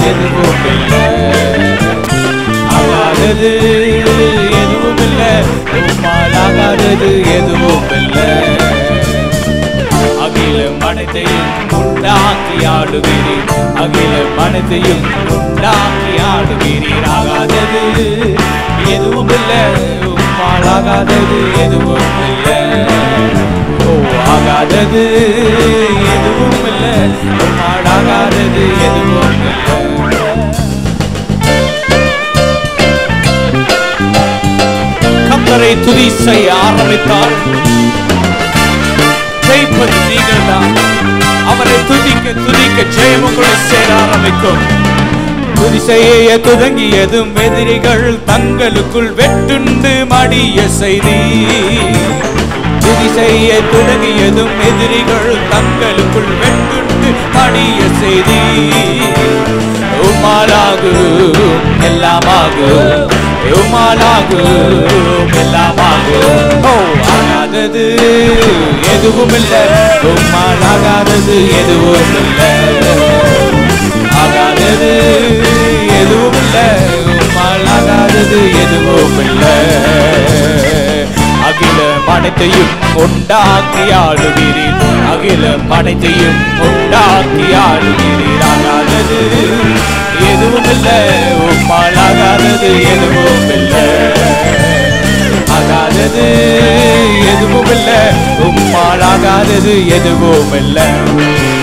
எதுவும் இல்லை ஆகாதது எதுவும் இல்லை உம்மால் ஆகாதது எதுவும் இல்லை அகில மனத்தையும் உண்டாக்கி ஆடுகிறீர் அகில மனத்தையும் உண்டாக்கி ஆடுகிறீர் ஆகாதது எதுவும் இல்லை உம்மால் ஆகாதது எதுவும் இல்லை ஓ ஆகாதது எதுவும் இல்லை உம்மால் ஆகாதது எதுவும் இல்லை கத்தரை துதி செய்ய ஆரம்பித்தார் ஜெயிப்பது நீங்கள் தான் அவரை துதிக்க துதிக்க ஜெயம் உங்களை சேர ஆரம்பிக்கும் துதி செய்ய துதங்கியதும் எதிரிகள் தங்களுக்குள் வெட்டுண்டு மடிய செய்தி துதி செய்ய துதங்கியதும் எதிரிகள் தங்களுக்குள் வெட்டுண்டு மடிய செய்தி உமாலாகும் எல்லாமாகும் உமாலாகும் எல்லாமாகும் ஓ ஆகாதது எதுவும் இல்லை உம்மாலாகாதது எதுவும் இல்லை ஆகாதது எதுவும் இல்லை உம்மாலாகாதது எதுவும் இல்லை அகில மனத்தையும் உண்டாக்கி ஆளுகிறீர் அகில மனத்தையும் உண்டாக்கி ஆளுகிறீர் ஆகாதது எதுவும் இல்லை உம்மால் ஆகாதது எதுவும் இல்லை ஆகாதது எதுவும் இல்லை உம்மால் ஆகாதது எதுவும் இல்லை